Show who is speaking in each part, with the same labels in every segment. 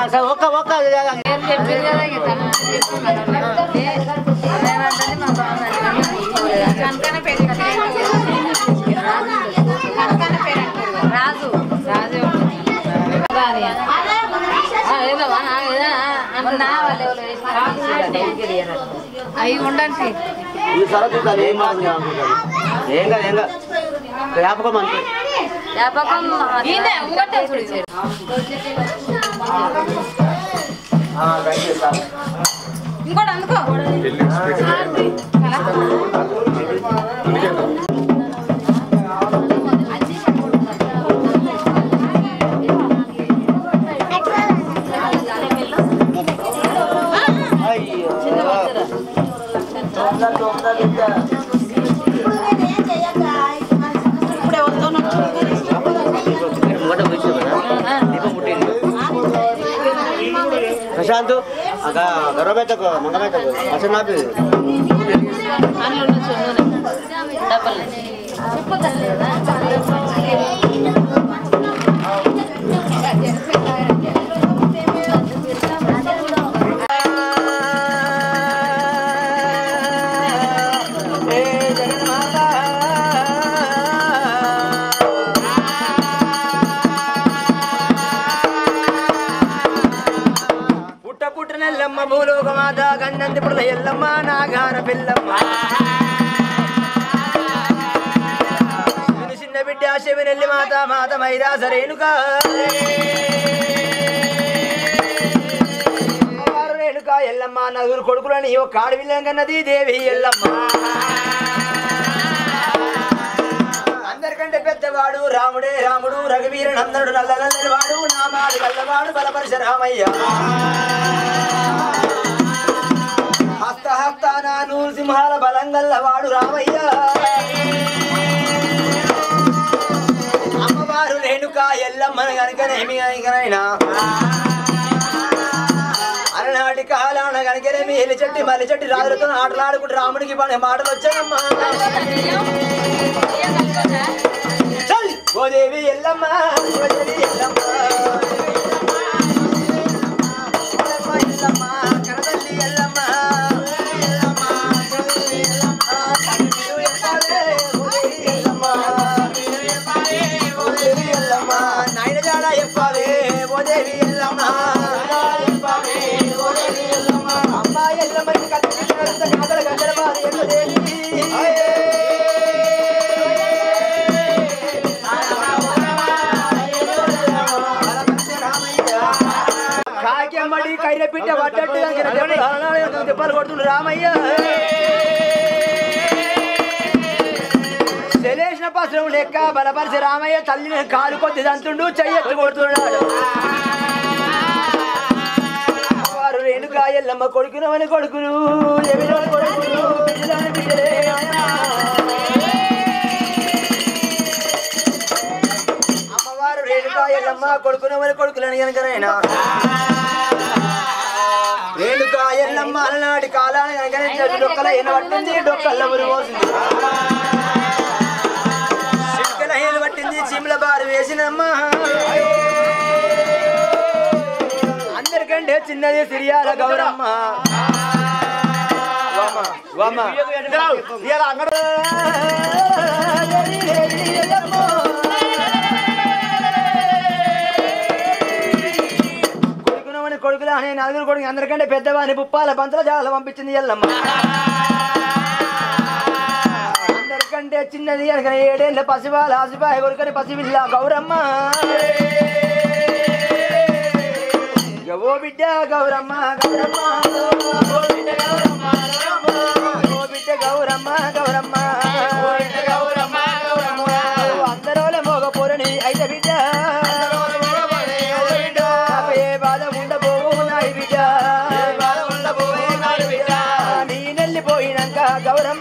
Speaker 1: సరే ఒక్క ఒక్క
Speaker 2: నేను చెప్పేది కదా ఇక తను చెప్పి మనోళ్ళు. ఏమంటుంది మా బావ కనకన పేరు కనకన పేరు అంటారు రాజు రాజే ఉంటుంది భార్య. ఆ, ఏదో, ఆ, ఏదో, ఆ, అన్నా వాళ్ళు ఎవరో వేసినారు. అవి ఉండండి
Speaker 1: ఈ సరస్సు ఏం మాత్రం ఏం కాదు ఏం కాదు జ్ఞాపకం అంతే
Speaker 2: జ్ఞాపకం ఈయనే ఉంగటే చూడు ఇంకోటి అందుకో
Speaker 1: అయ్యో ప్రశాంత్ అగా గర్వమెత్తకు మంగమెత్తకు అసలు నాకు
Speaker 3: పుట్ట పుట్టిన ఎల్లమ్మ భూలోక మాత గండంతి పుట్ల ఎల్లమ్మ నాగాన పిల్లమ్మ చిన్న చిన్న బిడ్డ శివనెల్లి మాత మాత మైరా సరేనుక రేణుక ఎల్లమ్మ నలుగురు కొడుకులని ఓ కాడి విల్లం కన్నది దేవి ఎల్లమ్మ అందరికంటే పెద్దవాడు రాముడే రాముడు రఘువీర నందనుడు నల్ల నల్లని వాడు నామాడు గల్లవాడు బలపరిశ రామయ్య హస్త హస్తాన నూరు సింహాల బలంగల్లవాడు రామయ్య అమ్మవారు రేణుక ఎల్లమ్మను కనుకనేమి కనుకనైనా అలనాటి కాలాన కనుకనేమి ఎల్లి చెట్టి మల్లి చెట్టి రాజులతో ఆటలాడుకుంటూ రాముడికి పని మాటలు వచ్చాయమ్మా చల్ ఓ దేవి ఎల్లమ్మ ఓ దేవి ఎల్లమ్మ ఎల్లమ్మ ఎల్లమ్మ కనతల్లి ఎల్లమ్మ ఎల్లమ్మ కన్నీరు ఎత్తాలే ఓ దేవి ఎల్లమ్మ ఓ దేవి ఎల్లమ్మ నాయన జాడ చెప్పావే ఓ దేవి ఎల్లమ్మ అమ్మ ఎల్లమ్మ కత్తి కాదల గంటల బాధ ఎల్ల దేవి కాకెమ్మడి కైర పిట్ట పట్టట్టు దెబ్బలు కొడుతుండు రామయ్య తెలిసిన పసరం లెక్క బలపరిచి రామయ్య తల్లిని కాలు కొద్ది దంతుండు చెయ్యెత్తు కొడుతున్నాడు వారు రేణుక ఎల్లమ్మ కొడుకునమని కొడుకును ఎవిలో కొడుకును బిడ్డలని బిడ్డలే అమ్మవారు రేణుక ఎల్లమ్మ కొడుకునమని కొడుకులని కనుకనైనా రేణుక ఎల్లమ్మ అలనాటి కాలాన్ని కనుక డొక్కల ఎన పట్టింది డొక్కల్ల ఉరి పోసింది చిక్కల ఏలు పట్టింది చిమ్ల బారు వేసినమ్మ అందరికంటే చిన్నది సిరియాల గౌరమ్మ వామ, వామ. ఇయ్యాల అంగడి కొడుకునమని కొడుకులా అనే నలుగురు కొడుకు అందరికంటే పెద్దవాని పుప్పాల పంతల జాల పంపించింది ఎల్లమ్మ అందరికంటే చిన్నది అనగా ఏడేళ్ళ పసివాల ఆసిపాయ కొడుకని పసివిల్ల గౌరమ్మ ఓ బిడ్డ గౌరమ్మ గౌరమ్మ ఓ బిడ్డ గౌరమ్మ గౌరమ్మ ఓ బిడ్డ గౌరమ్మ గౌరమ్మ ఓ బిడ్డ గౌరమ్మ గౌరమ్మ అందరోలే మోగ పోరని అయితే బిడ్డ నాకు ఏ బాధ ఉండబోవు నాయి బిడ్డ నీ నెల్లిపోయినాక గౌరమ్మ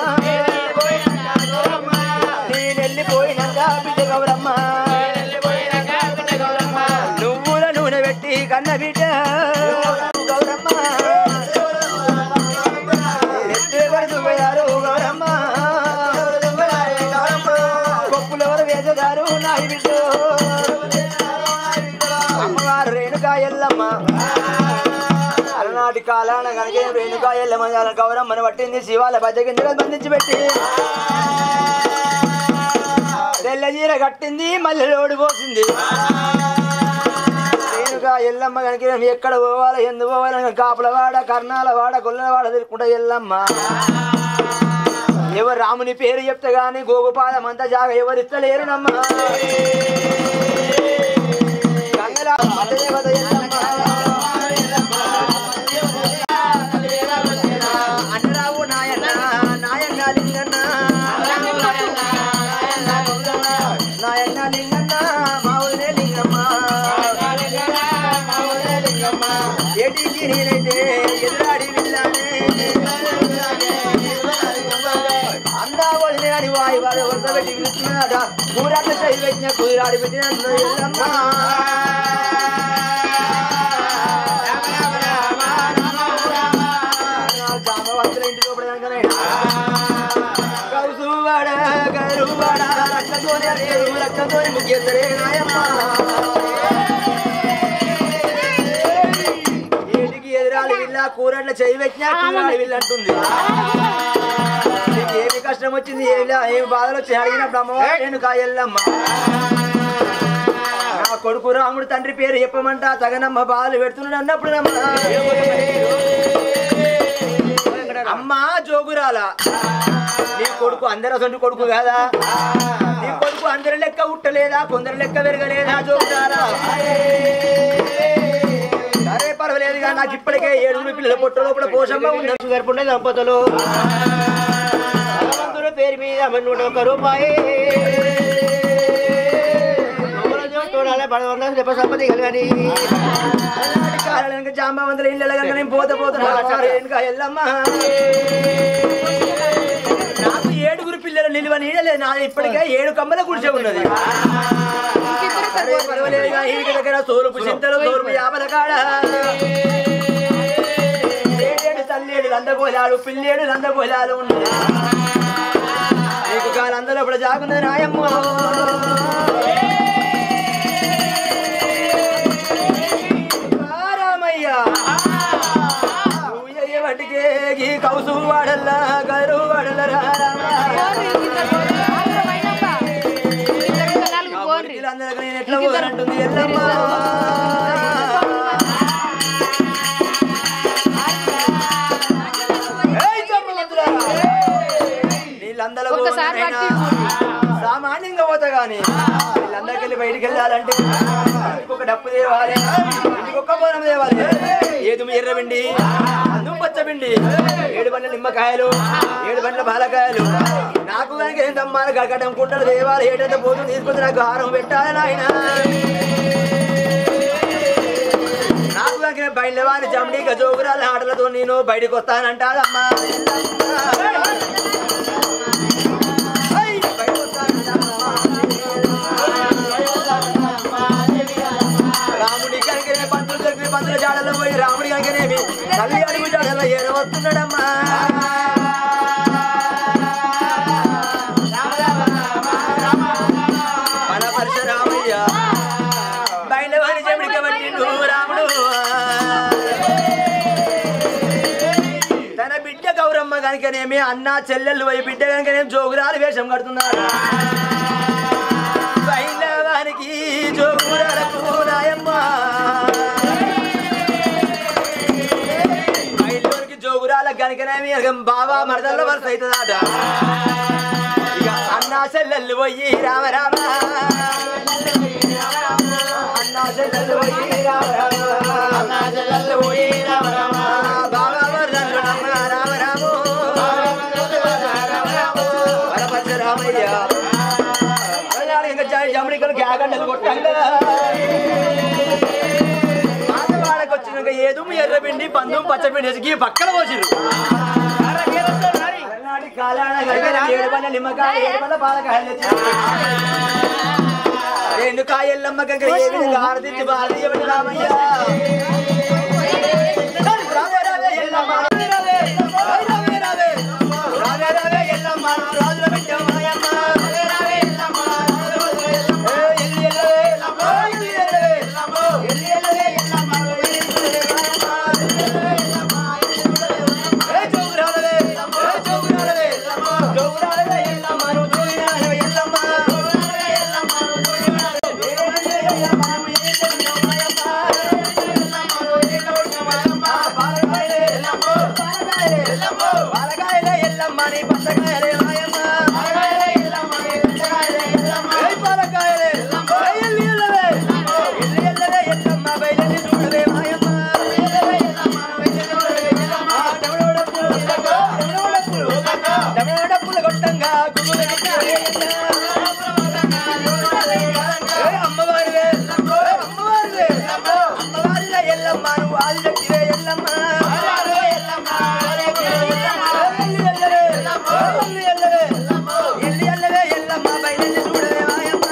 Speaker 3: నీ నెల్లిపోయినాక బిడ్డ గౌరమ్మ నువ్వుల నూనె పెట్టి కన్న బిడ్డ గౌరమ్మ ఎత్తుగడ దువ్వయారు గౌరమ్మ కొప్పులెవరు వేసేదారు నాయి బిడ్డ అమ్మవారు రేణుక ఎల్లమ్మ అలనాటి కాలాన కనుక రేణుకా ఎల్లమ్మ గౌరమ్మని పట్టింది శివాల బద్ద కింద బంధించి పెట్టి తెల్ల చీర కట్టింది మళ్ళీ లోడు పోసింది రేణుకా ఎల్లమ్మ కనుక ఎక్కడ పోవాలి ఎందు పోవాలి కాపులవాడ కర్ణాలవాడ గొల్లవాడ తిరుక్కుంటా ఎల్లమ్మ ఎవరు రాముని పేరు చెప్తే గాని గోగుపాదం అంతా జాగ ఎవరు ఇస్తలేరు నమ్మ గంగలా మతదేవత ఎల్లమ్మ. అన్నరావు నాయన్న నాయన్న లింగన్న నాయన్న లింగన్న మావులే లింగమ్మ ఏటికి నేనైతే ఎదురాడి వెళ్ళానే అందా వదిలే అని వాయి వాడు వద్ద పెట్టి పిలుస్తున్నాడ కూరాట చేయి పెట్టిన కూరాడి పెట్టిన ఎల్లమ్మ జామవంతుల ఇంటి లోపల కనుకనే కౌసువాడ గరువాడ రక్తతోని అరేరు రక్తతోని ముగ్గెత్తరే నాయమ్మ ఏటికి ఎదురాలి విల్ల కూరట్ల చేయి పెట్టినా కూరాడి విల్ల అంటుంది నీకు ఏమి కష్టం వచ్చింది ఏమి లే- ఏమి బాధలు వచ్చి అడిగినప్పుడు అమ్మవారు నేను కాయల్లమ్మ నా కొడుకు రాముడు తండ్రి పేరు చెప్పమంటా తగనమ్మ బాధలు పెడుతున్నాడు అన్నప్పుడు నమ్మ అమ్మ జోగురాల నీ కొడుకు అందరు అసలు కొడుకు కాదా నీ కొడుకు అందరి లెక్క ఉట్టలేదా కొందరు లెక్క పెరగలేదా జోగురాల సరే పర్వాలేదు కానీ నాకు ఇప్పటికే ఏడుగురు పిల్లల పొట్ట లోపల పోషమ్మ ఉన్నది
Speaker 1: గర్పుండే దంపతులు భగవంతుడు పేరు మీద నూట ఒక్క రూపాయి చూడాలి పడవన్న చెప్ప సంపత్తి కలగని
Speaker 3: అలాంటి కాలానికి జాంబవంతుల ఇళ్ళ నేను పోత పోతున్నా ఇంకా ఎల్లమ్మ నాకు ఏడుగురు పిల్లలు నిలువ నీడలేదు నా ఇప్పటికే ఏడు కమ్మల గుడిసె ఉన్నది సరే పర్వాలేదు కానీ ఇంటి దగ్గర సోలుపు చింతలు సోలుపు యాపల కాడ ఏడేడు తల్లేడు లందగోలాలు పిల్లేడు లందగోలాలు ఉన్నది నీకు కాలందరూ ఇప్పుడు జాగున్నది నాయమ్మ రామయ్య వాటికే గీ కౌసు వాడల్లా గరు వాడల్ల వీళ్ళందరికీ నేను ఎట్లా పోనంటుంది ఎల్లమ్మ ఏయ్ జమ్మలంతులారా! వీళ్ళందరూ
Speaker 2: ఒక్కసారి
Speaker 3: పోనైనా సామాన్యంగా పోతా గాని వీళ్ళందరికీ వెళ్ళి బయటికి వెళ్ళాలంటే ఇంకొక డప్పు తేవాలి ఇంకొక బోనం తేవాలి ఏదు ఎర్రబిండి అందుం పచ్చబిండి ఏడు బండ్ల నిమ్మకాయలు ఏడు బండ్ల బాలకాయలు నాకు కనుక ఏం తమ్మాలి గడగడం కుంటలు దేవాలి ఏటంటే పోతూ తీసుకొచ్చి నాకు హారం పెట్టాలి నాయన నాకు కనుక బయలువాని జమ్డి గజోగురాల ఆటలతో నేను బయటకు వస్తానంటాడమ్మా ఐ, బయటకు వస్తానంటాడమ్మా. రాముడి కనుకనే పంతులు దొరికి పంతుల జాడలో పోయి రాముడి కనుకనేమి తల్లి అడుగు జాడలో ఏడవస్తున్నాడమ్మా మన పరశురామయ్య బయలువాని చెమిడికి పట్టిండు రాముడు తన బిడ్డ గౌరమ్మ కనుకనేమి అన్న చెల్లెళ్ళు పోయి బిడ్డ కనుకనేమి జోగురాలు వేషం కడుతున్నారు బయలువానికి జోగురాలకు నాయమ్మ బయలుకి జోగురాల కనుకనేమి బాబా మరదల్ల వరుస అవుతుందట ఇక అన్న చెల్లెళ్ళు పోయి రామ రామ అన్న చెల్లెళ్ళు పోయి రామ రామ అన్న చెల్లెళ్ళు పోయి రామ రామ బాబా మరదల్లు నమ్మ రామ రామ వరపచ్చ రామయ్య అలాగే ఇంకా జమడికలు గ్యాగండలు కొట్టంగా మాతవాడకు వచ్చినాక ఏదో ఎర్రపిండి పందం పచ్చపిండి వేసి పక్కన పోసిరు అలనాటి కాలాన గడిగిన ఏడు పళ్ళ నిమ్మకాయ ఏడు పళ్ళ పాలకాయలు తెచ్చి రెండు కాయల్లమ్మ గంగ ఏ విధంగా ఆరదించి భారతీయ రామయ్య రావే రావే ఎల్లమ్మ రావే రావే రావే రావే రావే రావే ఎల్లమ్మ రాజుల బిడ్డ మాయమ్మ రావే రావే ఎల్లమ్మ ఏ ఎల్లి ఎల్లవే ఎల్లమ్మ ఎల్లి ఎల్లవే ఎల్లమ్మ ఎల్లి ఎల్లవే ఎల్లమ్మ నీ పచ్చకాయలే మాయమ్మ ఏయ్ పాలకాయలే ఏయ్ ఎల్లి ఎల్లవే ఎల్లి ఎల్లవే ఎల్లమ్మ బయలని చూడవే మాయమ్మ ఆ డమడమడప్పులు, డమడమడప్పులు, డమడమడప్పులు కొట్టంగా గుగుల గిట్టవే ఎల్ల. ఏయ్ అమ్మవారివే ఏయ్ అమ్మవారివే అమ్మవారివే ఎల్లమ్మ నువ్వు ఆదిశక్తివే ఎల్లమ్మ ఎల్లి ఎల్లవే ఎల్లి ఎల్లవే ఎల్లి ఎల్లవే ఎల్లమ్మ బయలని చూడవే మాయమ్మ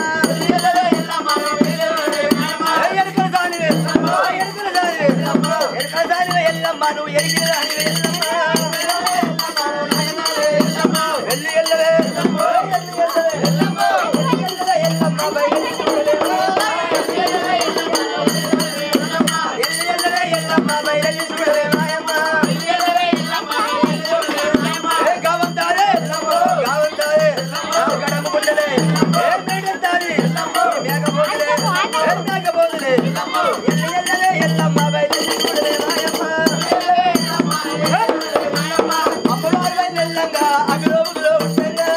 Speaker 3: ఏయ్ ఎనకల దానివే ఏయ్ ఎనకల దానివే ఎనకల దానివే ఎల్లమ్మ నువ్వు ఎరిగిన దానివే ఎల్లమ్మ ఎల్లి ఎల్లవే ఏయ్ ఎల్లి ఎల్లవే ఎల్లి ఎల్లవే ఎల్లమ్మ బయలని చూడవే ఎల్లి ఎల్లవే ఎల్లమ్మ బయలని చూడవే మాయమ్మ ఏ గావంతారే గావంతారే గడమ గుండలే ఏ మేడంతారి మేకపోతులే ఏ మేకపోతులే ఎల్లి ఎల్లవే ఎల్లమ్మ బయలని చూడవే మాయమ్మ అమ్మవారి పై నెల్లంగా అగలోబులో ఉంటంగా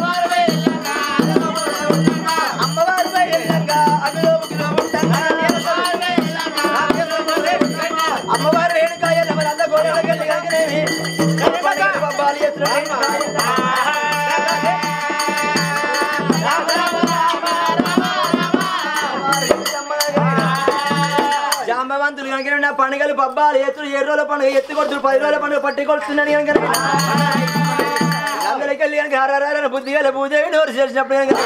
Speaker 3: అమ్మవారి పై నెల్లంగా అగలోబులో ఉంటంగా అమ్మవారి రేణుకాయ ఎవరంత గోడల గల్లి కలిగినవి బాలి ఎత్తున జాంబవంతులు కనుక నా పండుగలు పబ్బాలు ఎత్తులు ఏడు రోజుల పండుగ ఎత్తు కొడుతులు పది రోజుల పండుగ పట్టి కొడుతున్నాను కనుక అందరికి వెళ్ళి కనుక హరారారని బుద్ధిగా పూజ నోరు చేసినప్పుడు కనుక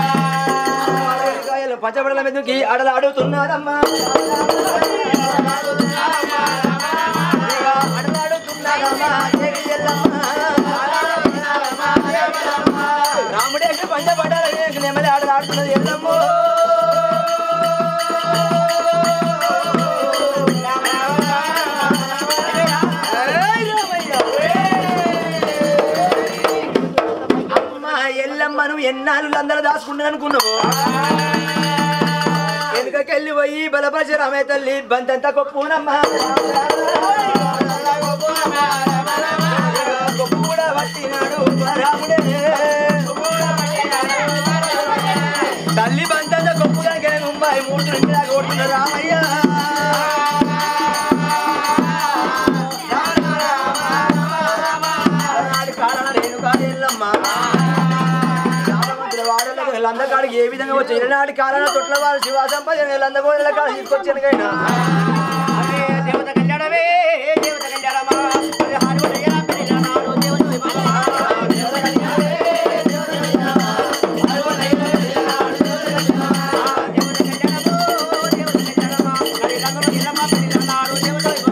Speaker 3: పచ్చబడల మీదకి అడలు అడుగుతున్నారమ్మా అడలాడుతున్నారమ్మా జగ ఎల్లమ్మ. రాముడేసి పంట పడాలి నెమ్మది ఆడలాడుతున్నది ఎల్లమ్మో ఏయ్ రామయ్య. అమ్మా ఎల్లమ్మ నువ్వు ఎన్నాళ్ళు అందరూ దాచుకుంటాను అనుకున్నావు వెనుకకెళ్ళి పోయి బలపరిచి రామే తల్లి బంతంతా కొప్పునమ్మా కొప్పు కూడా పట్టినాడు రాముడే తల్లి బంతంతా కొప్పు కనుక ముంబై మూడు రెండు దాకా కొడుతున్న రామయ్య నాడు కారణ రేణుకా ఎల్లమ్మ వాడలకు వీళ్ళందరికాడికి ఏ విధంగా వచ్చి ఇరనాటి కారణ తొట్ల వారు శివ సంపద వీళ్ళందరూ కాడ తీసుకొచ్చాను కైనా
Speaker 1: దేవత కళ్యాణమే దేవత కళ్యాణమా పదహారు ఉదయాల పెళ్లిల నాడు దేవత విమానమా. దేవత కళ్యాణమో, దేవత కళ్యాణమా. మరి రంగుల ఇల్లమ్మ పెళ్లిల నాడు దేవత విమానమా.